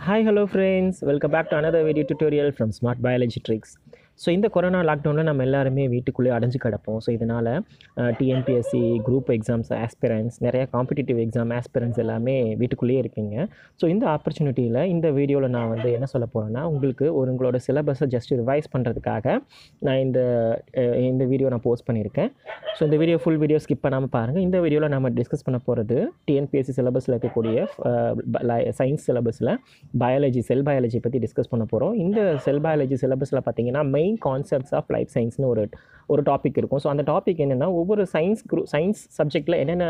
Hi, hello friends. Welcome back to another video tutorial from Smart Biology Tricks. So இந்த corona லாக்டவுனில் நம்ம எல்லாருமே வீட்டுக்குள்ளே அடைஞ்சு கிடப்போம் ஸோ இதனால் டிஎன்பிஎஸ்சி குரூப் எக்ஸாம்ஸ் ஆஸ்பிரன்ஸ் நிறைய காம்படிட்டிவ் எக்ஸாம் ஆஸ்பிரன்ஸ் எல்லாமே வீட்டுக்குள்ளேயே இருக்கீங்க ஸோ இந்த ஆப்பர்ச்சுனிட்டியில் இந்த வீடியோவில் நான் வந்து என்ன சொல்ல போகிறேன்னா உங்களுக்கு ஒரு உங்களோட சிலபஸை ஜஸ்ட் ரிவைஸ் பண்ணுறதுக்காக நான் இந்த அஹ், இந்த வீடியோ நான் போஸ்ட் பண்ணியிருக்கேன் ஸோ இந்த வீடியோ ஃபுல் வீடியோ ஸ்கிப் பண்ணாமல் பாருங்கள் இந்த வீடியோவில் நம்ம டிஸ்கஸ் பண்ண போகிறது டிஎன்பிஎஸ்சி சிலபஸில் இருக்கக்கூடிய சயின்ஸ் சிலபஸில் பயாலஜி செல் பயாலஜி பற்றி டிஸ்கஸ் பண்ண போகிறோம் இந்த செல் பயாலஜி சிலபஸில் பார்த்தீங்கன்னா மெயின் கான்செப்ட்ஸ் ஆஃப் லைஃப் சயின்ஸ்னு ஒரு ஒரு டாபிக் இருக்கும் ஸோ அந்த டாபிக் என்னென்னா ஒவ்வொரு சயின்ஸ் குரூ சயின்ஸ் சப்ஜெக்டில் என்னென்ன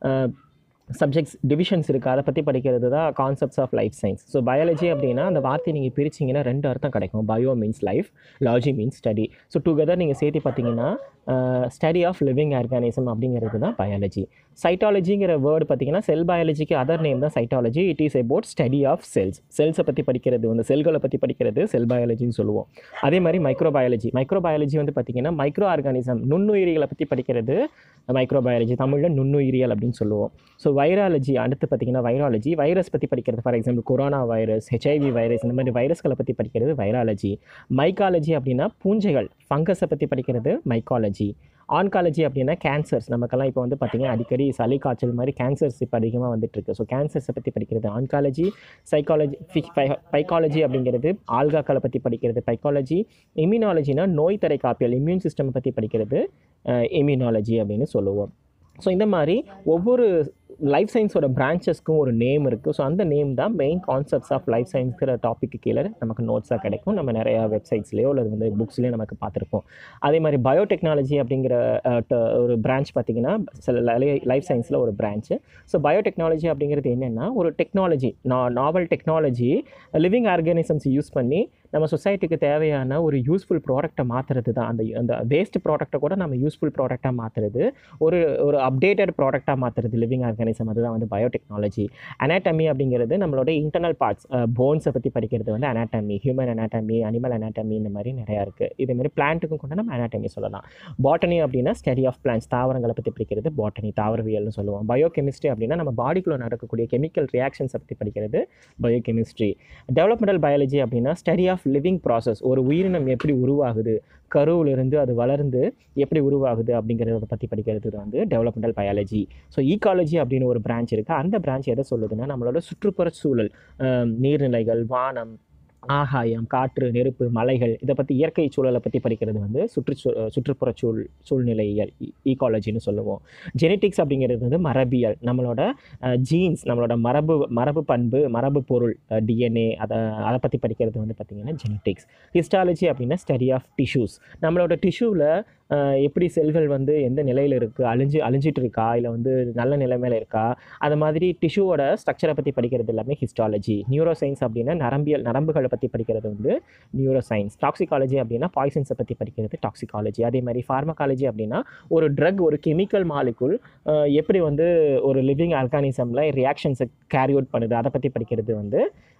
சப்ஜெக்ட்ஸ் டிவிஷன்ஸ் இருக்குது அதை பற்றி படிக்கிறது தான் concepts of life science so biology அப்படின்னா அந்த வார்த்தையை நீங்கள் பிரிச்சிங்கன்னா ரெண்டு அர்த்தம் கிடைக்கும் bio means life logy means study so together நீங்கள் சேர்த்து பார்த்தீங்கன்னா ஸ்டடி ஆஃப் லிவிங் ஆர்கானிசம் அப்படிங்கிறது தான் பயாலஜி சைட்டாலஜிங்கிற வேர்டு பார்த்தீங்கன்னா செல் பயாலஜிக்கு அதர் நேம் தான் cytology it is about study of cells செல்ஸை பற்றி படிக்கிறது வந்து செல்களை பற்றி படிக்கிறது செல் பயாலஜின்னு சொல்லுவோம் அதே மாதிரி மைக்ரோபயாலஜி மைக்ரோபயாலஜி வந்து பார்த்தீங்கன்னா மைக்ரோ ஆர்கானிசம் நுண்ணுயிரிகளை பற்றி படிக்கிறது மைக்ரோபயாலஜி தமிழில் நுண்ணுயிரியல் அப்படின்னு சொல்லுவோம் ஸோ வைராலஜி அடுத்து பார்த்தீங்கன்னா வைராலஜி வைரஸ் பற்றி படிக்கிறது for example corona virus HIV virus இந்த மாதிரி வைரஸ்களை பற்றி படிக்கிறது வைராலஜி மைக்காலஜி அப்படின்னா பூஞ்சைகள் ஃபங்கஸை பற்றி படிக்கிறது மைக்காலஜி ஆன்காலஜி அப்படின்னா கேன்சர்ஸ் நமக்கெல்லாம் இப்போ வந்து பார்த்திங்கன்னா அடிக்கடி சளி காய்ச்சல் மாதிரி கேன்சர்ஸ் இப்போ அதிகமாக வந்துட்டு இருக்கு ஸோ கேன்சர்ஸை பற்றி படிக்கிறது ஆன்காலஜி சைக்காலஜி பைக்காலஜி அப்படிங்கிறது ஆல்காக்களை பற்றி படிக்கிறது பைக்காலஜி இம்யூனாலஜினா நோய் தடை காப்பியல் இம்யூன் சிஸ்டம் பற்றி படிக்கிறது இம்யூனாலஜி அப்படின்னு சொல்லுவோம் ஸோ இந்த மாதிரி ஒவ்வொரு லைஃப் சயின்ஸோட பிரான்ச்சஸ்க்கும் ஒரு நேம் இருக்குது ஸோ அந்த நேம் தான் மெயின் கான்செப்ட்ஸ் ஆஃப் லைஃப் சயின்ஸ்கிற டாப்பிக்கு கீழே நமக்கு நோட்ஸாக கிடைக்கும் நம்ம நிறையா வெப்சைட்ஸ்லேயோ அல்லது வந்து புக்ஸ்லேயோ நமக்கு பார்த்துருப்போம் அதே மாதிரி பயோடெக்னாலஜி அப்படிங்கிற அஹ், ட- ஒரு பிரான்ச் பார்த்திங்கன்னா லைஃப் சயின்ஸில் ஒரு பிரான்ச்சு ஸோ பயோடெக்னாலஜி அப்படிங்கிறது என்னென்னா ஒரு டெக்னாலஜி நா novel technology living organisms use பண்ணி நம்ம சொசைட்டிக்கு தேவையான ஒரு யூஸ்ஃபுல் ப்ராடக்ட்டை மாற்றுறது தான் அந்த அந்த வேஸ்ட் ப்ராடக்ட்டை கூட நம்ம யூஸ்ஃபுல் ப்ராடக்டாக மாற்றுறது ஒரு ஒரு அப்டேட்டட் ப்ராடக்டாக மாற்றுறது லிவிங் ஆர்கானிசம் அதுதான் வந்து பயோடெக்னாலஜி அனாட்டமி அப்படிங்கிறது நம்மளோட இன்டர்னல் பார்ட்ஸ் போன்ஸை பற்றி படிக்கிறது வந்து anatomy human anatomy animal anatomy இந்த மாதிரி நிறையா இருக்குது இதே மாதிரி பிளான்ட்டுக்கும் கூட நம்ம அனாட்டமி சொல்லலாம் பாட்டனி அப்படின்னா ஸ்டடி ஆஃப் பிளான்ஸ் தாவரங்களை பற்றி படிக்கிறது பாட்டனி தாவரவியல்னு சொல்லுவோம் பயோகெமிஸ்ட்ரி அப்படின்னா நம்ம பாடிக்குள்ளே நடக்கக்கூடிய கெமிக்கல் ரியாக்ஷன்ஸை பற்றி படிக்கிறது பயோகெமிஸ்ட்ரி டெவலப்மெண்டல் பயாலஜி அப்படின்னா ஸ்டடி ஆஃப் லிவிங் ப்ராசஸ் ஒரு உயிரினம் எப்படி உருவாகுது கருவிலிருந்து அது வளர்ந்து எப்படி உருவாகுது அப்படிங்கிறத பற்றி படிக்கிறது வந்து டெவலப்மெண்டல் பயாலஜி ஸோ ஈகாலஜி அப்படின்னு ஒரு பிரான்ச் இருக்குது அந்த பிரான்ச் எதை சொல்லுதுன்னா நம்மளோட சுற்றுப்புற சூழல் ஆம், நீர்நிலைகள் வானம் ஆகாயம் காற்று நெருப்பு மலைகள் இதை பற்றி இயற்கை சூழலை பற்றி படிக்கிறது வந்து சுற்று சுற்றுப்புற சூழ் சூழ்நிலையியல் ஈகாலஜின்னு சொல்லுவோம் ஜெனட்டிக்ஸ் அப்படிங்கிறது வந்து மரபியல் நம்மளோட ஜீன்ஸ் நம்மளோட மரபு மரபு பண்பு மரபு பொருள் டிஎன்ஏ அதை அதை பற்றி படிக்கிறது வந்து பார்த்திங்கன்னா ஜெனட்டிக்ஸ் ஹிஸ்டாலஜி அப்படின்னா ஸ்டடி ஆஃப் டிஷ்யூஸ் நம்மளோட டிஷ்யூவில் எப்படி செல்கள் வந்து எந்த நிலையில் இருக்குது அழிஞ்சு அழிஞ்சிட்டு இருக்கா இல்லை வந்து நல்ல நிலைமையில் இருக்கா அது மாதிரி டிஷ்யூவோட ஸ்ட்ரக்சரை பற்றி படிக்கிறது எல்லாமே ஹிஸ்டாலஜி நியூரோ சயின்ஸ் அப்படின்னா நரம்பியல் நரம்புகளை பற்றி படிக்கிறது வந்து நியூரோ சயின்ஸ் டாக்ஸிகாலஜி அப்படின்னா பாய்சன்ஸை பற்றி படிக்கிறது டாக்ஸிகாலஜி அதே மாதிரி ஃபார்மகாலஜி அப்படின்னா ஒரு ட்ரக் ஒரு கெமிக்கல் மாலிகுல் எப்படி வந்து ஒரு லிவிங் ஆர்கானிசமில் ரியாக்ஷன்ஸை கேரி அவுட் பண்ணுது அதை பற்றி படிக்கிறது வந்து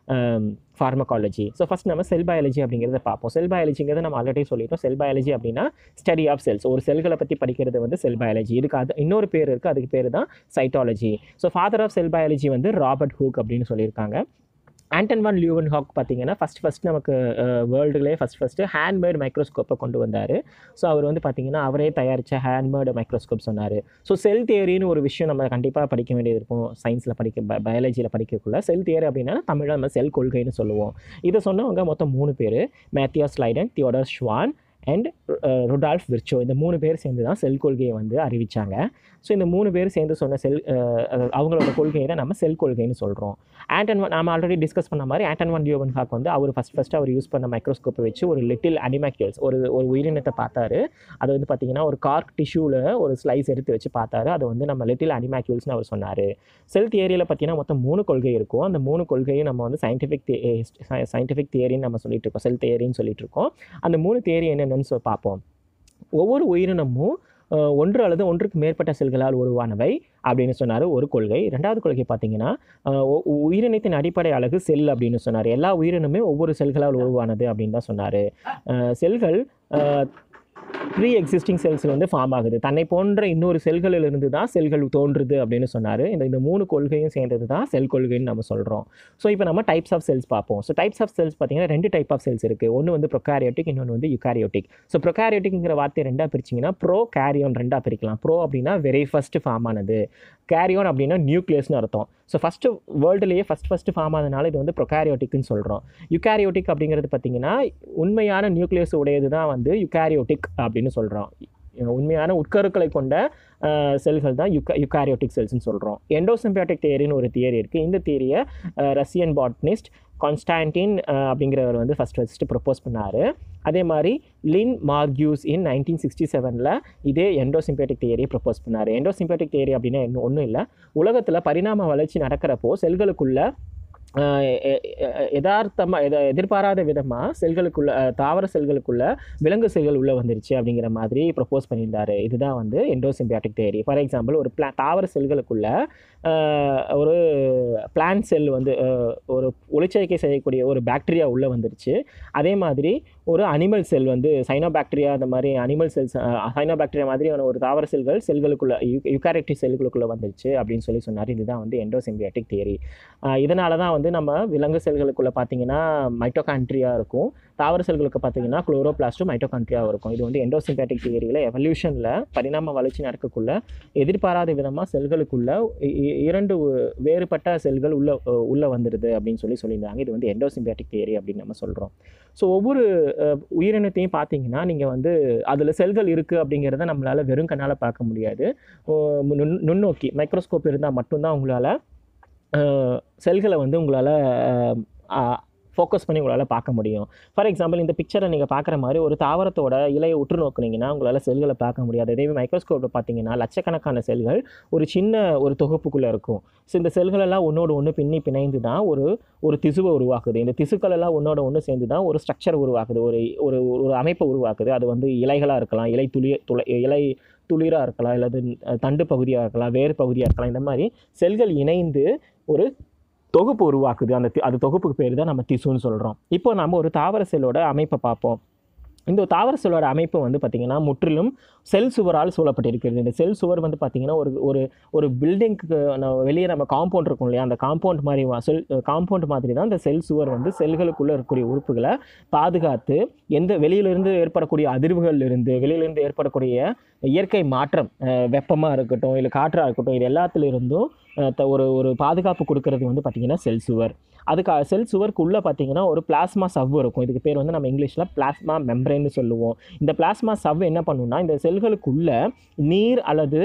ஃபார்மகாலஜி ஸோ ஃபஸ்ட் நம்ம செல் பயாலஜி அப்படிங்கிறத பார்ப்போம் செல் பயாலஜிங்கிறத நம்ம ஆல்ரெடி சொல்லிட்டோம் செல் பயாலஜி அப்படின்னா ஸ்டடி ஆஃப் செல்ஸ் ஒரு செல்களை பற்றி படிக்கிறது வந்து செல் பயாலஜி இதுக்கு அது இன்னொரு பேர் இருக்குது அதுக்கு பேர் தான் cytology so father of cell biology வந்து ராபர்ட் ஹூக் அப்படின்னு சொல்லியிருக்காங்க ஆண்டன் வான் லியூவன் ஹாக் பார்த்தீங்கன்னா ஃபஸ்ட் ஃபஸ்ட் நமக்கு வேர்ல்டுலேயே ஃபஸ்ட் ஃபஸ்ட்டு ஹேண்ட்மேட் மைக்ரோஸ்கோப்பை கொண்டு வந்தார் ஸோ அவர் வந்து பார்த்தீங்கன்னா அவரே தயாரித்த ஹேண்ட்மேட் மைக்ரோஸ்கோப் சொன்னார் ஸோ செல் தியரின்னு ஒரு விஷயம் நம்ம கண்டிப்பாக படிக்க வேண்டியது இருக்கும் சயின்ஸில் படிக்க பயாலஜியில் படிக்கக்குள்ள செல் தியரி அப்படின்னா தமிழில் நம்ம செல் கொள்கைன்னு சொல்லுவோம் இதை சொன்னவங்க மொத்தம் மூணு பேர் Matthias Schleiden Theodor Schwann and Rudolf Virchow இந்த மூணு பேர் சேர்ந்து தான் செல் கொள்கையை வந்து அறிவிச்சாங்க ஸோ இந்த மூணு பேர் சேர்ந்து சொன்ன செல் அஹ், அவங்களோட கொள்கையை தான் நம்ம செல் கொள்கைன்னு சொல்கிறோம் ஆண்டன் ஒன் நாம ஆல்ரெடி டிஸ்கஸ் பண்ண மாதிரி ஆண்டன் ஒன் டியோவன் ஹாக் வந்து அவர் ஃபஸ்ட் ஃபஸ்ட்டு அவர் யூஸ் பண்ண மைக்ரோஸ்கோப்பை வச்சு ஒரு லிட்டில் அனிமேக்கியல்ஸ் ஒரு ஒரு உயிரினத்தை பார்த்தாரு அது வந்து பார்த்தீங்கன்னா ஒரு கார்க் டிஷ்யூவில் ஒரு ஸ்லைஸ் எடுத்து வச்சு பார்த்தாரு அது வந்து நம்ம லிட்டில் அனிமேக்கியூல்ஸ்னு அவர் சொன்னார் செல் தியரியில் பார்த்தீங்கன்னா மொத்தம் மூணு கொள்கை இருக்கும் அந்த மூணு கொள்கையை நம்ம வந்து சயின்டிஃபிக் சயின்டிஃபிக் தியரின்னு நம்ம சொல்லிட்டு இருக்கோம் செல் தியரின்னு சொல்லிட்டு இருக்கோம் அந்த மூணு தியரி என்னென்னு சொ பார்ப்போம் ஒவ்வொரு உயிரினமும் அஹ், ஒன்று அல்லது ஒன்றுக்கு மேற்பட்ட செல்களால் உருவானவை அப்படின்னு சொன்னார் ஒரு கொள்கை ரெண்டாவது கொள்கை பார்த்தீங்கன்னா அஹ், உ- உயிரினத்தின் அடிப்படை அழகு செல் அப்படின்னு சொன்னார் எல்லா உயிரினமே ஒவ்வொரு செல்களால் உருவானது அப்படின்னு தான் சொன்னார் செல்கள் அஹ், ப்ரீ எக்ஸிஸ்டிங் செல்ஸ் வந்து ஃபார்ம் ஆகுது தன்னை போன்ற இன்னொரு செல்களிலிருந்து தான் செல்கள் தோன்றுது அப்படின்னு சொன்னார் இந்த இந்த மூணு கொள்கையும் சேர்ந்தது தான் செல் கொள்கைன்னு நம்ம சொல்கிறோம் ஸோ இப்போ நம்ம டைப்ஸ் ஆஃப் செல்ஸ் பார்ப்போம் ஸோ டைப்ஸ் ஆஃப் செல்ஸ் பார்த்தீங்கன்னா ரெண்டு டைப் ஆஃப் செல்ஸ் இருக்குது ஒன்று வந்து ப்ரொகாரியோட்டிக் இன்னொன்று வந்து யுகாரியோட்டிக் ஸோ ப்ரொகாரியோட்டிக்ங்கிற வார்த்தை ரெண்டாக பிரிச்சிங்கன்னா ப்ரோ கேரியோன் ரெண்டாக பிரிக்கலாம் ப்ரோ அப்படின்னா வெரி ஃபஸ்ட்டு ஃபார்ம் ஆனது கேரியோன் அப்படின்னா நியூக்ளியஸ்னு அர்த்தம் ஸோ ஃபஸ்ட்டு வேர்ல்டுலேயே ஃபஸ்ட் ஃபஸ்ட்டு ஃபார்ம் ஆனதுனால இது வந்து ப்ரொகாரியோட்டிக்னு சொல்கிறோம் யுகாரியோட்டிக் அப்படிங்கிறது பார்த்தீங்கன்னா உண்மையான நியூக்ளியஸ் உடையது தான் வந்து யுகாரியோட்டிக் அப்படின்னு சொல்கிறோம் உண்மையான உட்கருக்களை கொண்ட செல்கள் தான் யுகா யுகாரியோட்டிக் செல்ஸ்னு சொல்கிறோம் எண்டோசிம்பியாட்டிக் தியரின்னு ஒரு தியரி இருக்குது இந்த தியரியை ரஷ்யன் பாட்னிஸ்ட் கான்ஸ்டான்டின் அப்படிங்கிறவர் வந்து ஃபஸ்ட் ஃபஸ்ட்டு ப்ரப்போஸ் பண்ணார் அதே மாதிரி லின் மார்கியூஸ் இன் நைன்டீன் சிக்ஸ்டி செவனில் இதே எண்டோசிம்பேட்டிக் தியரியை ப்ரப்போஸ் பண்ணார் எண்டோசிம்பேட்டிக் தியரி அப்படின்னா இன்னும் ஒன்றும் இல்லை உலகத்தில் பரிணாம வளர்ச்சி நடக்கிறப்போ செல்களுக்குள்ள யதார்த்தமாக எத எதிர்பாராத விதமாக செல்களுக்குள்ள தாவர செல்களுக்குள்ள விலங்கு செல்கள் உள்ளே வந்துருச்சு அப்படிங்கிற மாதிரி ப்ரப்போஸ் பண்ணியிருந்தார் இதுதான் வந்து எண்டோசிம்பியாட்டிக் தேரி ஃபார் எக்ஸாம்பிள் ஒரு பிளா தாவர செல்களுக்குள்ள ஒரு பிளான்ட் செல் வந்து ஒரு ஒளிச்சேர்க்கை செய்யக்கூடிய ஒரு பாக்டீரியா உள்ளே வந்துருச்சு அதே மாதிரி ஒரு அனிமல் செல் வந்து சைனோ பாக்டீரியா அந்த மாதிரி அனிமல் செல்ஸ் சைனோ பாக்டீரியா மாதிரியான ஒரு தாவர செல்கள் செல்களுக்குள்ள யுகாரிக்டிக் செல்களுக்குள்ளே வந்துருச்சு அப்படின்னு சொல்லி சொன்னார் இதுதான் வந்து எண்டோசிம்பியாட்டிக் தியரி இதனால தான் வந்து நம்ம விலங்கு செல்களுக்குள்ளே பார்த்தீங்கன்னா மைட்டோகான்ட்ரியா இருக்கும் தாவர செல்களுக்கு பார்த்தீங்கன்னா குளோரோபிளாஸ்டும் மைட்டோகான்ட்ரியாவும் இருக்கும் இது வந்து எண்டோசிம்பேட்டிக் தியரியில் எவல்யூஷனில் பரிணாம வளர்ச்சி நடக்கக்குள்ள எதிர்பாராத விதமாக செல்களுக்குள்ள இரண்டு வேறுபட்ட செல்கள் உள்ள உள்ளே வந்துடுது அப்படின்னு சொல்லி சொல்லியிருந்தாங்க இது வந்து எண்டோசிம்பேட்டிக் தியரி அப்படின்னு நம்ம சொல்கிறோம் ஸோ ஒவ்வொரு உயிரினத்தையும் பார்த்தீங்கன்னா நீங்கள் வந்து அதில் செல்கள் இருக்குது அப்படிங்கிறத நம்மளால் வெறும் கண்ணால் பார்க்க முடியாது நுண்ணோக்கி மைக்ரோஸ்கோப் இருந்தால் மட்டும்தான் உங்களால் செல்களை வந்து உங்களால் ஃபோக்கஸ் பண்ணி உங்களால் பார்க்க முடியும் ஃபார் எக்ஸாம்பிள் இந்த பிக்சரை நீங்கள் பார்க்குற மாதிரி ஒரு தாவரத்தோட இலையை உற்று நோக்குனீங்கன்னா உங்களால் செல்களை பார்க்க முடியாது இதே மைக்ரோஸ்கோப்பில் பார்த்தீங்கன்னா லட்சக்கணக்கான செல்கள் ஒரு சின்ன ஒரு தொகுப்புக்குள்ளே இருக்கும் ஸோ இந்த செல்களெல்லாம் ஒன்றோடு ஒன்று பின்னி பிணைந்து தான் ஒரு ஒரு திசுவை உருவாக்குது இந்த திசுக்கள் எல்லாம் ஒன்றோட ஒன்று சேர்ந்து தான் ஒரு ஸ்ட்ரக்சர் உருவாக்குது ஒரு ஒரு ஒரு அமைப்பை உருவாக்குது அது வந்து இலைகளாக இருக்கலாம் இலை துளி துளை இலை துளிராக இருக்கலாம் அல்லது தண்டு பகுதியாக இருக்கலாம் வேறு பகுதியாக இருக்கலாம் இந்த மாதிரி செல்கள் இணைந்து ஒரு தொகுப்பு உருவாக்குது அந்த அது தொகுப்புக்கு பேர் தான் நம்ம திசுன்னு சொல்கிறோம் இப்போ நம்ம ஒரு தாவர செல்லோட அமைப்பை பார்ப்போம் இந்த தாவர செல்லோட அமைப்பு வந்து பார்த்திங்கன்னா முற்றிலும் செல் சுவரால் சூழப்பட்டிருக்கிறது இந்த செல் சுவர் வந்து பார்த்திங்கன்னா ஒரு ஒரு ஒரு பில்டிங்க்கு வெளியே நம்ம காம்பவுண்ட் இருக்கும் இல்லையா அந்த காம்பவுண்ட் மாதிரி செல் காம்பவுண்ட் மாதிரி தான் இந்த செல் சுவர் வந்து செல்களுக்குள்ளே இருக்கக்கூடிய உறுப்புகளை பாதுகாத்து எந்த வெளியிலிருந்து ஏற்படக்கூடிய அதிர்வுகள்லேருந்து வெளியிலிருந்து ஏற்படக்கூடிய இயற்கை மாற்றம் வெப்பமாக இருக்கட்டும் இல்லை காற்றாக இருக்கட்டும் இது எல்லாத்துலேருந்தும் ஒரு ஒரு பாதுகாப்பு கொடுக்கறது வந்து பார்த்திங்கன்னா செல் சுவர் அதுக்கு செல் சுவருக்குள்ளே பார்த்தீங்கன்னா ஒரு பிளாஸ்மா சவ் இருக்கும் இதுக்கு பேர் வந்து நம்ம இங்கிலீஷில் பிளாஸ்மா மெம்ப்ரைன்னு சொல்லுவோம் இந்த பிளாஸ்மா சவ் என்ன பண்ணுன்னா இந்த செல்களுக்குள்ள நீர் அல்லது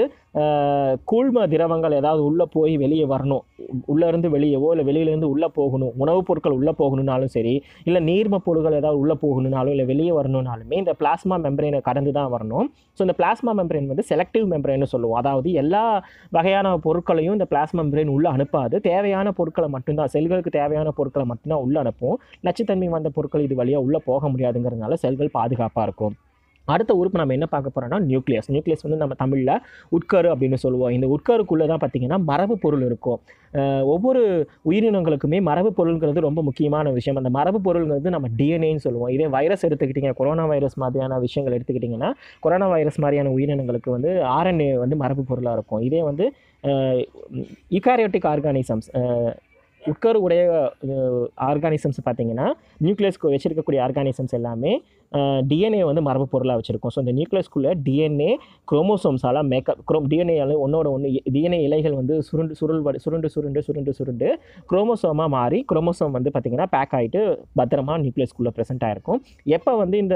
கூழ்ம திரவங்கள் ஏதாவது உள்ளே போய் வெளியே வரணும் உள்ளேருந்து வெளியவோ இல்லை வெளியிலேருந்து உள்ளே போகணும் உணவுப் பொருட்கள் உள்ளே போகணுன்னாலும் சரி இல்லை நீர்ம பொருட்கள் ஏதாவது உள்ளே போகணுன்னாலும் இல்லை வெளியே வரணுன்னாலுமே இந்த பிளாஸ்மா மெம்பரைனை கடந்து தான் வரணும் ஸோ இந்த பிளாஸ்மா மெம்பரைன் வந்து செலக்டிவ் மெம்பரைன்னு சொல்லுவோம் அதாவது எல்லா வகையான பொருட்களையும் இந்த பிளாஸ்மா மெம்பரைன் உள்ளே அனுப்பாது தேவையான பொருட்களை மட்டும்தான் செல்களுக்கு தேவையான பொருட்களை மட்டும்தான் உள்ளே அனுப்பும் நச்சுத்தன்மை வந்த பொருட்கள் இது வழியாக உள்ளே போக முடியாதுங்கிறதுனால செல்கள் பாதுகாப்பாக இருக்கும் அடுத்த உறுப்பு நம்ம என்ன பார்க்க போகிறோம்னா நியூக்ளியஸ் நியூக்ளியஸ் வந்து நம்ம தமிழில் உட்கரு அப்படின்னு சொல்லுவோம் இந்த உட்கருக்குள்ளே தான் பார்த்திங்கன்னா மரபு பொருள் இருக்கும் ஒவ்வொரு உயிரினங்களுக்குமே மரபு பொருள்ங்கிறது ரொம்ப முக்கியமான விஷயம் அந்த மரபு பொருள்ங்கிறது நம்ம டிஎன்ஏன்னு சொல்லுவோம் இதே வைரஸ் எடுத்துக்கிட்டிங்க கொரோனா வைரஸ் மாதிரியான விஷயங்கள் எடுத்துக்கிட்டிங்கன்னா கொரோனா வைரஸ் மாதிரியான உயிரினங்களுக்கு வந்து ஆர்என்ஏ வந்து மரபு பொருளாக இருக்கும் இதே வந்து யூகாரியோட்டிக் ஆர்கானிசம்ஸ் உட்கரு உடைய ஆர்கானிசம்ஸ் பார்த்தீங்கன்னா நியூக்ளியஸ்க்கு வச்சிருக்கக்கூடிய ஆர்கானிசம்ஸ் எல்லாமே டிஎன்ஏ வந்து மரபு பொருளாக வச்சுருக்கோம் ஸோ இந்த நியூக்ளியஸ்குள்ளே டிஎன்ஏ குரோமோசோம்ஸால் மேக்கப் குரோ டிஎன்ஏயால் ஒன்றோட ஒன்று டிஎன்ஏ இலைகள் வந்து சுருண்டு சுருள் சுருண்டு சுருண்டு சுருண்டு சுருண்டு குரோமோசோமாக மாறி குரோமோசோம் வந்து பார்த்திங்கன்னா பேக் ஆகிட்டு பத்திரமா நியூக்ளியஸ்குள்ளே ப்ரெசென்ட் ஆகிருக்கும் எப்போ வந்து இந்த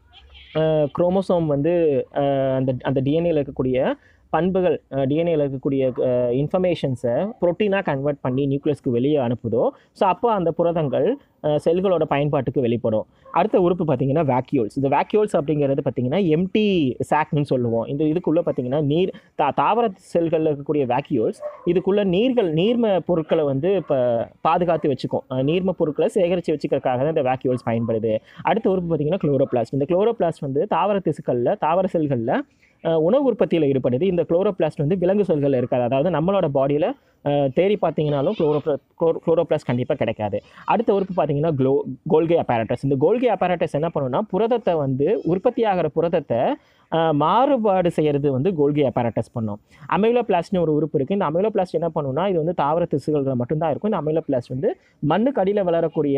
குரோமோசோம் வந்து அந்த அந்த டிஎன்ஏல இருக்கக்கூடிய பண்புகள் டிஎன்ஏல இருக்கக்கூடிய இன்ஃபர்மேஷன்ஸை ப்ரோட்டீனாக கன்வெர்ட் பண்ணி நியூக்ளியஸ்க்கு வெளியே அனுப்புதோ ஸோ அப்போ அந்த புரதங்கள் செல்களோட பயன்பாட்டுக்கு வெளிப்படும் அடுத்த உறுப்பு பார்த்திங்கன்னா வேக்யூல்ஸ் இந்த வேக்யூல்ஸ் அப்படிங்கிறது பார்த்திங்கன்னா எம்டி சாக்னு சொல்லுவோம் இந்த இதுக்குள்ளே பார்த்திங்கன்னா நீர் தா தாவர செல்களில் இருக்கக்கூடிய வேக்யூல்ஸ் இதுக்குள்ளே நீர்கள் நீர்ம பொருட்களை வந்து இப்போ பாதுகாத்து வச்சுக்கும் நீர்ம பொருட்களை சேகரித்து வச்சுக்கிறதுக்காக தான் இந்த வேக்யூல்ஸ் பயன்படுது அடுத்த உறுப்பு பார்த்திங்கன்னா குளோரோபிளாஸ்ட் இந்த குளோரோபிளாஸ்ட் வந்து தாவர திசுக்களில் தாவர செல்களில் உணவு உற்பத்தியில் ஈடுபடுது இந்த குளோரோபிளாஸ்ட் வந்து விலங்கு செல்களில் இருக்காது அதாவது நம்மளோட பாடியில் தேடி பார்த்தீங்கனாலும் குளோரோ குளோரோபிளாஸ்ட் கண்டிப்பாக கிடைக்காது அடுத்த உறுப்பு பார்த்தீங்கன்னா க்ளோ கோல்கே apparatus இந்த கோல்கே apparatus என்ன பண்ணுன்னா புரதத்தை வந்து உற்பத்தி ஆகிற புரதத்தை ஆஹ், மாறுபாடு செய்கிறது வந்து கோல்கே apparatus பண்ணும் அமைலோபிளாஸ்ட்னு ஒரு உறுப்பு இருக்குது இந்த அமைலோபிளாஸ்ட் என்ன பண்ணுன்னா இது வந்து தாவர திசுகளில் மட்டும்தான் இருக்கும் இந்த அமைலோபிளாஸ்ட் வந்து மண்ணுக்கு அடியில் வளரக்கூடிய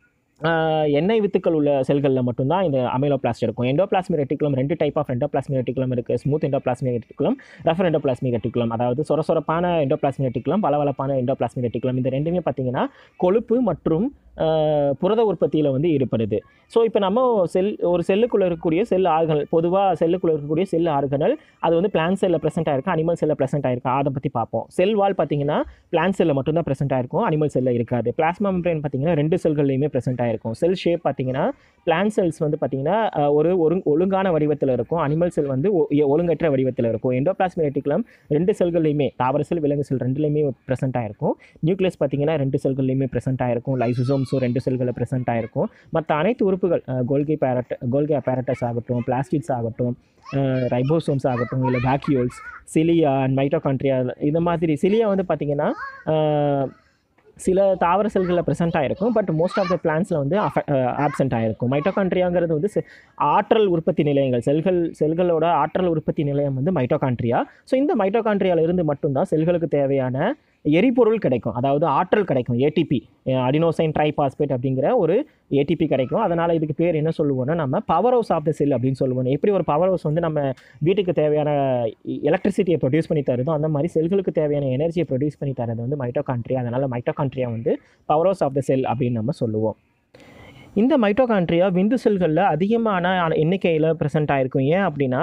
ஆஹ், எண்ணெய் வித்துக்கள் உள்ள செல்களில் மட்டும்தான் இந்த அமைலோபிளாஸ்ட் இருக்கும் எண்டோபிளாஸ்மி ரெட்டிகுலம் ரெண்டு டைப் ஆஃப் எண்டோபிளாஸ்மி ரெட்டிகுலம் இருக்குது ஸ்மூத் எண்டோபிளாஸ்மி ரெட்டிகுலம் ரஃபர் எண்டோபிளாஸ்மி ரெட்டிகுலம் அதாவது சொரசொரப்பான எண்டோபிளாஸ்மி ரெட்டிகுலம் பளபளப்பான எண்டோபிளாஸ்மி ரெட்டிகுலம் இந்த ரெண்டுமே பார்த்தீங்கன்னா கொழுப்பு மற்றும் ஆஹ், புரத உற்பத்தியில் வந்து ஈடுபடுது ஸோ இப்போ நம்ம செல் ஒரு செல்லுக்குள்ளே இருக்கக்கூடிய செல் ஆர்கனல் பொதுவாக செல்லுக்குள்ளே இருக்கக்கூடிய செல் ஆர்கனல் அது வந்து பிளான் செல்லில் ப்ரெசென்ட் ஆயிருக்கு அனிமல் செல்லில் ப்ரெசென்ட் ஆயிருக்கு அதை பற்றி பார்ப்போம் செல் வால் பார்த்தீங்கன்னா பிளான் செல்லில் மட்டும்தான் ப்ரெசென்ட் ஆயிருக்கும் அனிமல் செல்லில் இருக்காது பிளாஸ்மா மெம்பரேன் பார்த்தீங்கன்னா ரெண்டு செல்கள்லையுமே ப்ரெசென்ட் ஆயிருக்கும் செல் ஷேப் பார்த்தீங்கன்னா பிளான் செல்ஸ் வந்து பார்த்தீங்கன்னா அஹ், ஒரு ஒரு ஒழுங்கான வடிவத்தில் இருக்கும் அனிமல் செல் வந்து ஒ- எ- ஒழுங்கற்ற வடிவத்தில் இருக்கும் எண்டோபிளாஸ்மி ரெட்டிகுலம் ரெண்டு செல்கள்லையுமே தாவர செல் விலங்கு செல் ரெண்டுலையுமே ப்ரெசென்ட் ஆயிருக்கும் நியூக்ளியஸ் பார்த்தீங்கன்னா ரெண்டு செல்கள்லையுமே ப்ரெசென்ட் ஆயிருக்கும் லைசோசோம்ஸும் ரெண்டு செல்களில் ப்ரெசென்ட் ஆயிருக்கும் மற்ற அனைத்து உறுப்புகள் கோல்கி பேரட் கோல்கி apparatus ஆகட்டும் பிளாஸ்டிட்ஸ் ஆகட்டும் ரைபோசோம்ஸ் ஆகட்டும் இல்லை வேக்யூல்ஸ் சிலியா அண்ட் மைட்டோகான்ட்ரியா இந்த மாதிரி சிலியா வந்து பார்த்திங்கன்னா அஹ், சில தாவர செல்களில் ப்ரெசென்ட் ஆகிருக்கும் பட் மோஸ்ட் ஆஃப் த பிளான்ஸில் வந்து ஆப்சென்ட் ஆகிருக்கும் மைட்டோகான்ட்ரியாங்கிறது வந்து செ- ஆற்றல் உற்பத்தி நிலையங்கள் செல்கள் செல்களோட ஆற்றல் உற்பத்தி நிலையம் வந்து மைட்டோகான்ட்ரியா ஸோ இந்த மைட்டோகான்ட்ரியால இருந்து மட்டும்தான் செல்களுக்கு தேவையான எரிபொருள் கிடைக்கும் அதாவது ஆற்றல் கிடைக்கும் ஏடிபி அடினோசைன் ட்ரைபாஸ்பேட் அப்படிங்கிற ஒரு ஏடிபி கிடைக்கும் அதனால் இதுக்கு பேர் என்ன சொல்லுவோம்னா நம்ம power house of the cell அப்படின்னு சொல்லுவோம் எப்படி ஒரு பவர் ஹவுஸ் வந்து நம்ம வீட்டுக்கு தேவையான எலக்ட்ரிசிட்டியை ப்ரொடியூஸ் பண்ணி தருதோ அந்த மாதிரி செல்களுக்கு தேவையான எனர்ஜியை ப்ரொடியூஸ் பண்ணி தரது வந்து மைட்டோகான்ட்ரியா அதனால் மைட்டோகான்ட்ரியா வந்து power house of the cell அப்படின்னு நம்ம சொல்லுவோம் இந்த மைட்டோகான்ட்ரியா விந்து செல்களில் அதிகமான எண்ணிக்கையில் ப்ரெசென்ட் ஆயிருக்கும் ஏன் அப்படின்னா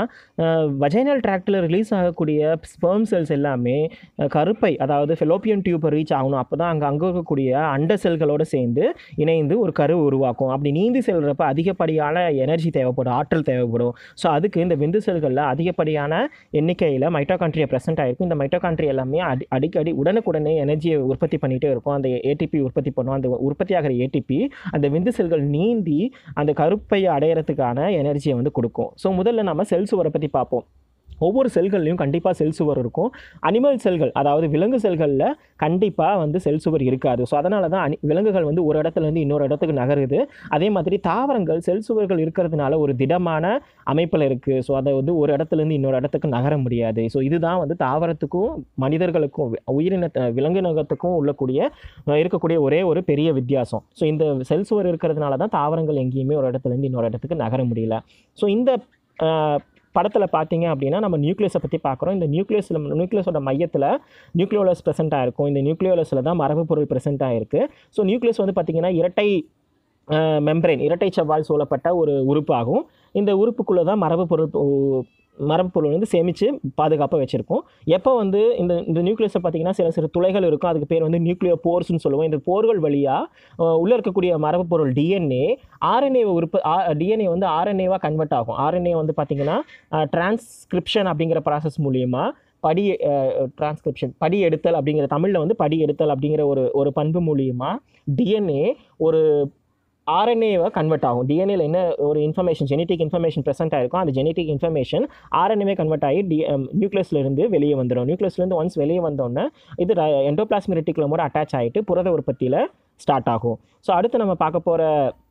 வஜைனல் ட்ராக்டில் ரிலீஸ் ஆகக்கூடிய ஸ்பெர்ம் செல்ஸ் எல்லாமே அஹ், கருப்பை அதாவது ஃபெலோப்பியன் டியூப்பை ரீச் ஆகணும் அப்போ தான் அங்கே அங்கே இருக்கக்கூடிய அண்ட செல்களோடு சேர்ந்து இணைந்து ஒரு கரு உருவாக்கும் அப்படி நீந்தி செல்றப்ப அதிகப்படியான எனர்ஜி தேவைப்படும் ஆற்றல் தேவைப்படும் ஸோ அதுக்கு இந்த விந்து செல்களில் அதிகப்படியான எண்ணிக்கையில் மைட்டோகான்ட்ரியா ப்ரெசென்ட் ஆயிருக்கும் இந்த மைட்டோகான்ட்ரி எல்லாமே அடி அடிக்கடி உடனுக்குடனே எனர்ஜியை உற்பத்தி பண்ணிகிட்டே இருக்கும் அந்த ஏடிபி உற்பத்தி பண்ணும் அந்த உற்பத்தி ஆகிற ஏடிபி அந்த விந்து செல்கள் நீந்தி அந்த கருப்பையை அடையிறதுக்கான எனர்ஜியை வந்து கொடுக்கும் ஸோ முதல்ல நம்ம செல் சுவரை பற்றி பார்ப்போம் ஒவ்வொரு செல்கள்லையும் கண்டிப்பாக செல் சுவர் இருக்கும் அனிமல் செல்கள் அதாவது விலங்கு செல்களில் கண்டிப்பாக வந்து செல் சுவர் இருக்காது ஸோ அதனால தான் அனி விலங்குகள் வந்து ஒரு இடத்துலேருந்து இன்னொரு இடத்துக்கு நகருது அதே மாதிரி தாவரங்கள் செல் சுவர்கள் இருக்கிறதுனால ஒரு திடமான அமைப்பில் இருக்குது ஸோ அதை வந்து ஒரு இடத்துலேருந்து இன்னொரு இடத்துக்கு நகர முடியாது ஸோ இதுதான் வந்து தாவரத்துக்கும் மனிதர்களுக்கும் உயிரின விலங்கினத்துக்கும் உள்ளக்கூடிய அஹ், இருக்கக்கூடிய ஒரே ஒரு பெரிய வித்தியாசம் ஸோ இந்த செல் சுவர் இருக்கிறதுனால தான் தாவரங்கள் எங்கேயுமே ஒரு இடத்துலேருந்து இன்னொரு இடத்துக்கு நகர முடியல ஸோ இந்த படத்தில் பார்த்தீங்க அப்படின்னா நம்ம நியூக்ளியஸை பற்றி பார்க்குறோம் இந்த நியூக்ளியஸில் நியூக்ளியஸோட மையத்தில் நியூக்ளியோலஸ் ப்ரெசென்ட் ஆயிருக்கும் இந்த நியூக்ளியோலஸில் தான் மரபு பொருள் ப்ரெசென்ட் ஆயிருக்கு ஸோ நியூக்ளியஸ் வந்து பார்த்திங்கன்னா இரட்டை மெம்பரேன் இரட்டை செவ்வால் சூழப்பட்ட ஒரு உறுப்பு ஆகும் இந்த உறுப்புக்குள்ளே தான் மரபு பொருள் உ- மரபு பொருள் வந்து சேமித்து பாதுகாப்பாக வச்சுருக்கோம் எப்போ வந்து இந்த இந்த நியூக்ளியஸை பார்த்தீங்கன்னா சில சில துளைகள் இருக்கும் அதுக்கு பேர் வந்து நியூக்ளியோ போர்ஸ்னு சொல்லுவோம் இந்த போர்கள் வழியாக உள்ளே இருக்கக்கூடிய மரபு பொருள் டிஎன்ஏ ஆர்என்ஏ உறுப்பு டிஎன்ஏ வந்து ஆர்என்ஏவாக கன்வெர்ட் ஆகும் ஆர்என்ஏ வந்து பார்த்திங்கன்னா டிரான்ஸ்கிரிப்ஷன் அப்படிங்கிற ப்ராசஸ் மூலியமா படி டிரான்ஸ்கிரிப்ஷன் படி எடுத்தல் அப்படிங்கிற தமிழில் வந்து படி எடுத்தல் அப்படிங்கிற ஒரு ஒரு பண்பு மூலியமா டிஎன்ஏ ஒரு ஆர்என்ஏவை கன்வெர்ட் ஆகும் டிஎன்ஏல என்ன ஒரு இன்ஃபர்மேஷன் ஜெனட்டிக் இன்ஃபர்மேஷன் ப்ரெசென்ட் ஆயிருக்கும் அந்த ஜெனட்டிக் இன்ஃபர்மேஷன் ஆர்என்ஏவே கன்வெர்ட் ஆகி டி நியூக்ளியஸ்ல இருந்து வெளியே வந்துடும் நியூக்ளியஸ்லேருந்து ஒன்ஸ் வெளியே வந்தோடனே இது எண்டோபிளாஸ்மி ரெட்டிகுலமோட அட்டாச் ஆகிட்டு புரத உற்பத்தியில் ஸ்டார்ட் ஆகும் ஸோ அடுத்து நம்ம பார்க்க போகிற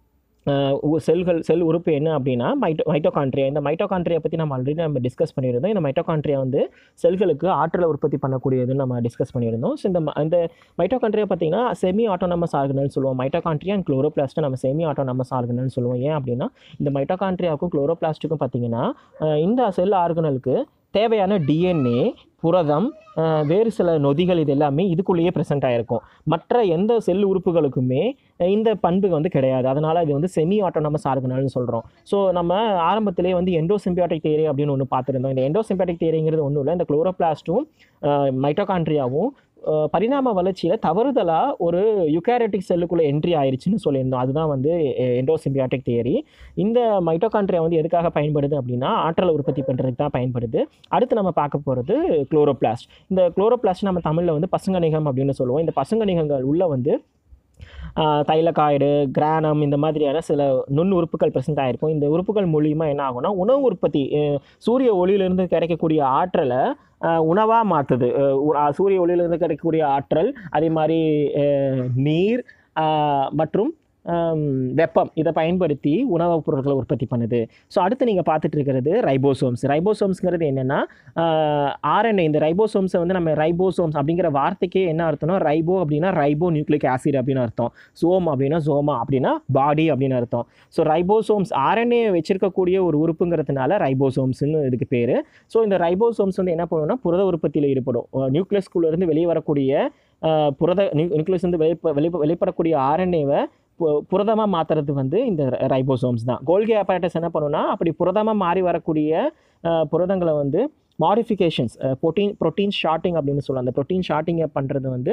செல்கள் செல் உறுப்பு என்ன அப்படின்னா மைட்டோ மைட்டோகான்ட்ரியா இந்த மைட்டோகான்ட்ரியா பற்றி நம்ம ஆல்ரெடி நம்ம டிஸ்கஸ் பண்ணியிருந்தோம் இந்த மைட்டோகான்ட்ரியா வந்து செல்களுக்கு ஆற்றலை உற்பத்தி பண்ணக்கூடியதுன்னு நம்ம டிஸ்கஸ் பண்ணியிருந்தோம் ஸோ இந்த ம- இந்த மைட்டோகான்ட்ரியா பார்த்தீங்கன்னா செமி ஆட்டோனமஸ் ஆர்கனல் சொல்லுவோம் மைட்டோகான்ட்ரியா அண்ட் குளோரோபிளாஸ்ட்டை நம்ம செமி ஆட்டோனமஸ் ஆர்கனல் சொல்லுவோம் ஏன் அப்படின்னா இந்த மைட்டோகான்ட்ரியாவுக்கும் குளோரோபிளாஸ்ட்டுக்கும் பார்த்தீங்கன்னா அஹ் இந்த செல் ஆர்கனலுக்கு தேவையான டிஎன்ஏ புரதம் அஹ் வேறு சில நொதிகள் இது எல்லாமே இதுக்குள்ளேயே ப்ரெசென்ட் ஆகிருக்கும் மற்ற எந்த செல் உறுப்புகளுக்குமே அஹ் இந்த பண்பு வந்து கிடையாது அதனால் இது வந்து செமி ஆட்டோனமஸ் ஆர்கனல்னு சொல்கிறோம் ஸோ நம்ம ஆரம்பத்திலே வந்து எண்டோசிம்பியாட்டிக் தேரி அப்படின்னு ஒன்று பார்த்துருந்தோம் இந்த எண்டோசிம்பியாட்டிக் தேரிங்கிறது ஒன்றும் இல்லை இந்த குளோரோபிளாஸ்ட்டும் மைட்டோகான்ட்ரியாவும் அஹ் பரிணாம வளர்ச்சியில் தவறுதலாக ஒரு யுகாரிட்டிக் செல்லுக்குள்ளே என்ட்ரி ஆயிருச்சுன்னு சொல்லியிருந்தோம் அதுதான் வந்து எண்டோசிம்பியாட்டிக் தியரி இந்த மைட்டோகான்ட்ரியா வந்து எதுக்காக பயன்படுது அப்படின்னா ஆற்றலை உற்பத்தி பண்ணுறதுக்கு தான் பயன்படுது அடுத்து நம்ம பார்க்க போகிறது குளோரோபிளாஸ்ட் இந்த குளோரோபிளாஸ்ட் நம்ம தமிழில் வந்து பசுங்கணிகம் அப்படின்னு சொல்லுவோம் இந்த பசுங்கணிகங்கள் உள்ள வந்து ஆஹ் தைலகாய்டு கிரானம் இந்த மாதிரியான சில நுண் உறுப்புகள் ப்ரெசென்ட் ஆகிருக்கும் இந்த உறுப்புகள் மூலியமா என்ன ஆகும்னா உணவு உற்பத்தி அஹ் சூரிய ஒளியிலிருந்து கிடைக்கக்கூடிய ஆற்றலை உணவாக மாற்றுது சூரிய ஒளியிலிருந்து கிடைக்கக்கூடிய ஆற்றல் அதே மாதிரி அஹ் நீர் ஆஹ் மற்றும் ஆம், வெப்பம் இதை பயன்படுத்தி உணவுப் பொருட்களை உற்பத்தி பண்ணுது ஸோ அடுத்து நீங்கள் பார்த்துட்டு இருக்கிறது ரைபோசோம்ஸ் ரைபோசோம்ஸ்ங்கிறது என்னென்னா ஆர்என்ஏ இந்த ரைபோசோம்ஸை வந்து நம்ம ரைபோசோம்ஸ் அப்படிங்கிற வார்த்தைக்கே என்ன அர்த்தம்னா ரைபோ அப்படின்னா ரைபோ நியூக்ளிக் ஆசிட் அப்படின்னு அர்த்தம் சோம் அப்படின்னா சோமா அப்படின்னா பாடி அப்படின்னு அர்த்தம் ஸோ ரைபோசோம்ஸ் ஆர்என்ஏ வச்சிருக்கக்கூடிய ஒரு உறுப்புங்கிறதுனால ரைபோசோம்ஸ்னு இதுக்கு பேர் ஸோ இந்த ரைபோசோம்ஸ் வந்து என்ன பண்ணுன்னா புரத உற்பத்தியில் ஈடுபடும் நியூக்ளியஸ்குள்ளே இருந்து வெளியே வரக்கூடிய அஹ், புரத நியூக்ளியஸ் வந்து வெளிப்ப வெளிப்ப வெளிப்படக்கூடிய ஆர்என்ஏவை புரதமாக மாற்றுறது வந்து இந்த ரைபோசோம்ஸ் தான் கோல்கி apparatus என்ன பண்ணுன்னா அப்படி புரதமாக மாறி வரக்கூடிய அஹ், புரதங்களை வந்து மாடிஃபிகேஷன்ஸ் ப்ரோட்டீன் ப்ரோட்டீன் ஷார்ட்டிங் அப்படின்னு சொல்லுவோம் அந்த ப்ரோட்டீன் ஷார்ட்டிங்கை பண்ணுறது வந்து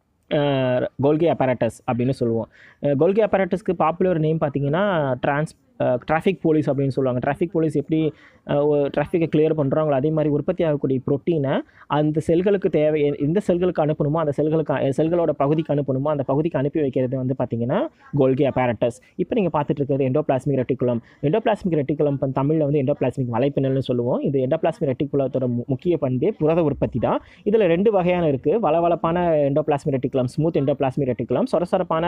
கோல்கி apparatus அப்படின்னு சொல்லுவோம் கோல்கி apparatusக்கு பாப்புலர் நேம் பார்த்தீங்கன்னா டிரான்ஸ் டிராஃபிக் போலீஸ் அப்படின்னு சொல்லுவாங்க டிராஃபிக் போலீஸ் எப்படி டிராஃபிக்கை கிளியர் பண்ணுறாங்களோ அதே மாதிரி உற்பத்தி ஆகக்கூடிய ப்ரோட்டீனை அந்த செல்களுக்கு தேவை எ- எந்த செல்களுக்கு அனுப்பணுமோ அந்த செல்களுக்கு அ- செல்களோட பகுதிக்கு அனுப்பணுமோ அந்த பகுதிக்கு அனுப்பி வைக்கிறது வந்து பார்த்தீங்கன்னா கோல்கி apparatus இப்போ நீங்கள் பார்த்துட்டு இருக்கிறது எண்டோபிளாஸ்மிக் ரெட்டிகுலம் எண்டோபிளாஸ்மிக் ரெட்டிகுலம் இப்போ தமிழில் வந்து எண்டோபிளாஸ்மிக் வலைப்பின்னல்னு சொல்லுவோம் இது எண்டோபிளாஸ்மிக் ரெட்டிகுலத்தோட மு- முக்கிய பண்பே புரத உற்பத்தி தான் இதில் ரெண்டு வகையான இருக்குது வளவளப்பான endoplasmic reticulum smooth endoplasmic reticulum சொரசொரப்பான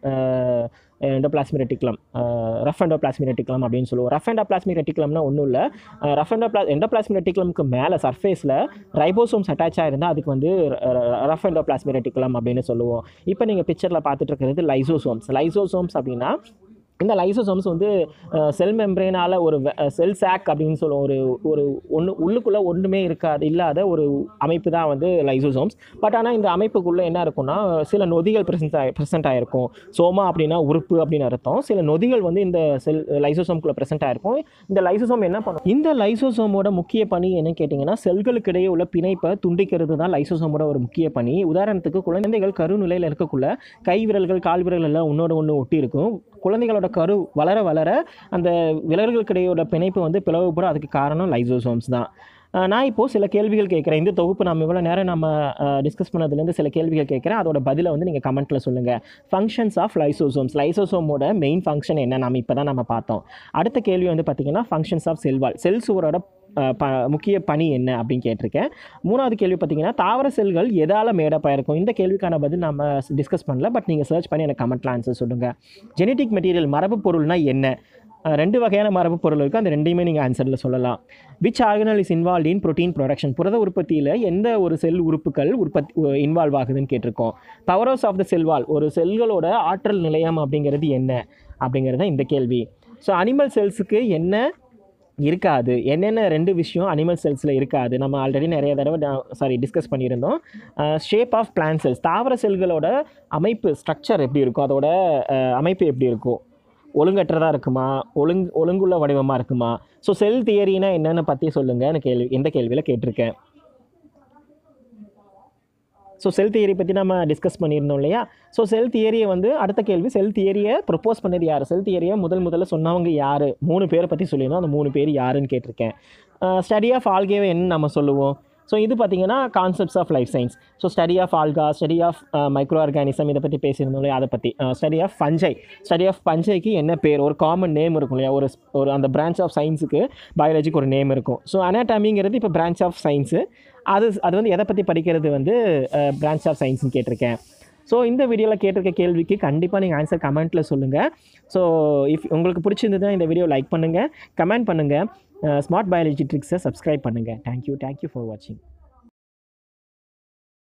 endoplasmic reticulum rough endoplasmic reticulum அப்படின்னு சொல்லுவோம் ரஃப் எண்டோபிளாஸ்மிக் ரெட்டிகுலம்னா ஒன்றும் இல்லை ரஃப் எண்டோபிளா எண்டோபிளாஸ்மிக் ரெட்டிகுலம்க்கு மேலே சர்ஃபேஸில் ரைபோசோம்ஸ் அட்டாச் ஆயிருந்தால் அதுக்கு வந்து ரஃப் எண்டோபிளாஸ்மிக் ரெட்டிகுலம் அப்படின்னு சொல்லுவோம் இப்போ நீங்கள் பிக்சரில் பார்த்துட்டு இருக்கிறது லைசோசோம்ஸ் லைசோசோம்ஸ் அப்படின்னா இந்த லைசோசோம்ஸ் வந்து செல் மெம்ப்ரேனால் ஒரு செல் சாக் அப்படின்னு சொல்லுவோம் ஒரு ஒரு ஒன்று உள்ளுக்குள்ளே ஒன்றுமே இருக்காது இல்லாத ஒரு அமைப்பு தான் வந்து லைசோசோம்ஸ் பட் ஆனால் இந்த அமைப்புக்குள்ளே என்ன இருக்கும்னா சில நொதிகள் ப்ரெசென்ட் ஆகி ப்ரெசென்ட் ஆகிருக்கும் சோமா அப்படின்னா உறுப்பு அப்படின்னு அர்த்தம் சில நொதிகள் வந்து இந்த செல் லைசோசோம்குள்ளே ப்ரெசென்ட் ஆகிருக்கும் இந்த லைசோசோம் என்ன பண்ணும் இந்த லைசோசோமோட முக்கிய பணி என்ன கேட்டிங்கன்னா செல்களுக்கு இடையே உள்ள பிணைப்பை துண்டிக்கிறது தான் லைசோசோமோட ஒரு முக்கிய பணி உதாரணத்துக்கு குழந்தைகள் கருநிலையில் இருக்கக்குள்ள கை விரல்கள் கால் விரல்கள் எல்லாம் ஒன்றோட ஒன்று ஒட்டி இருக்கும் குழந்தைகளோட கரு வளர வளர அந்த விரல்களுக்கு இடையோட பிணைப்பு வந்து பிளவுபடும் அதுக்கு காரணம் லைசோசோம்ஸ் தான் அஹ் நான் இப்போது சில கேள்விகள் கேட்குறேன் இந்த தொகுப்பு நம்ம இவ்வளோ நேரம் நம்ம டிஸ்கஸ் பண்ணதுலேருந்து சில கேள்விகள் கேட்குறேன் அதோட பதிலை வந்து நீங்கள் கமெண்ட்டில் சொல்லுங்கள் ஃபங்க்ஷன்ஸ் ஆஃப் லைசோசோம்ஸ் லைசோசோமோட மெயின் ஃபங்க்ஷன் என்ன நம்ம இப்போ தான் நம்ம பார்த்தோம் அடுத்த கேள்வி வந்து பார்த்திங்கன்னா ஃபங்க்ஷன்ஸ் ஆஃப் செல்வால் செல் சுவரோட அஹ், ப முக்கிய பணி என்ன அப்படின்னு கேட்டிருக்கேன் மூணாவது கேள்வி பார்த்தீங்கன்னா தாவர செல்கள் எதால் மேடப்பாக இருக்கும் இந்த கேள்விக்கான பதில் நம்ம டிஸ்கஸ் பண்ணல பட் நீங்கள் சர்ச் பண்ணி எனக்கு கமெண்ட்டில் ஆன்சர் சொல்லுங்கள் ஜெனட்டிக் மெட்டீரியல் மரபு பொருள்னா என்ன அஹ் ரெண்டு வகையான மரபு பொருள் இருக்குது அந்த ரெண்டையுமே நீங்கள் ஆன்சரில் சொல்லலாம் which organelle is involve in protein production புரத உற்பத்தியில் எந்த ஒரு செல் உறுப்புகள் உற்பத்தி இன்வால்வ் ஆகுதுன்னு கேட்டிருக்கோம் பவர்ஸ் ஆஃப் த செல்வால் ஒரு செல்களோட ஆற்றல் நிலையம் அப்படிங்கிறது என்ன அப்படிங்கிறது தான் இந்த கேள்வி ஸோ அனிமல் செல்ஸுக்கு என்ன இருக்காது என்னென்ன ரெண்டு விஷயம் அனிமல் செல்ஸில் இருக்காது நம்ம ஆல்ரெடி நிறைய தடவை சாரி டிஸ்கஸ் பண்ணியிருந்தோம் ஷேப் ஆஃப் பிளான் செல்ஸ் தாவர செல்களோட அமைப்பு ஸ்ட்ரக்சர் எப்படி இருக்கும் அதோட அஹ், அமைப்பு எப்படி இருக்கும் ஒழுங்கற்றதாக இருக்குமா ஒழுங் ஒழுங்குள்ள வடிவமாக இருக்குமா ஸோ செல் தியரினா என்னென்னு பற்றி சொல்லுங்கள் கேள்வி எந்த கேள்வியில் கேட்டிருக்கேன் ஸோ செல் தியரி பற்றி நம்ம டிஸ்கஸ் பண்ணியிருந்தோம் இல்லையா ஸோ செல் தியரியை வந்து அடுத்த கேள்வி செல் தியரியை ப்ரொப்போஸ் பண்ணது யார் செல் தியரியை முதல் முதல்ல சொன்னவங்க யார் மூணு பேரை பற்றி சொல்லியிருந்தோம் அந்த மூணு பேர் யாருன்னு கேட்டிருக்கேன் ஸ்டடி ஆஃப் ஆல்கேவை என்ன நம்ம சொல்லுவோம் ஸோ இது பார்த்தீங்கன்னா concepts of life science so study of algae study of micro organism இதை பற்றி பேசியிருந்தோம் இல்லையா அதை பற்றி study of fungi study of பஞ்சைக்கு என்ன பேர் ஒரு காமன் நேம் இருக்கும் இல்லையா ஒரு ஒரு அந்த பிரான்ச் ஆஃப் சயின்ஸுக்கு பயாலஜிக்கு ஒரு நேம் இருக்கும் ஸோ அனாட்டமிங்கிறது இப்போ பிரான்ச் ஆஃப் சயின்ஸு அது அது வந்து எதை பற்றி படிக்கிறது வந்து பிரான்ச் ஆஃப் சயின்ஸ்னு கேட்டிருக்கேன் ஸோ இந்த வீடியோவில் கேட்டிருக்க கேள்விக்கு கண்டிப்பாக நீங்கள் ஆன்சர் கமெண்ட்டில் சொல்லுங்கள் ஸோ இஃப் உங்களுக்கு பிடிச்சிருந்ததுன்னா இந்த வீடியோ லைக் பண்ணுங்கள் கமெண்ட் பண்ணுங்கள் ஸ்மார்ட் பயாலஜி ட்ரிக்ஸை சப்ஸ்கிரைப் பண்ணுங்கள் தேங்க்யூ தேங்க்யூ ஃபார் வாட்சிங்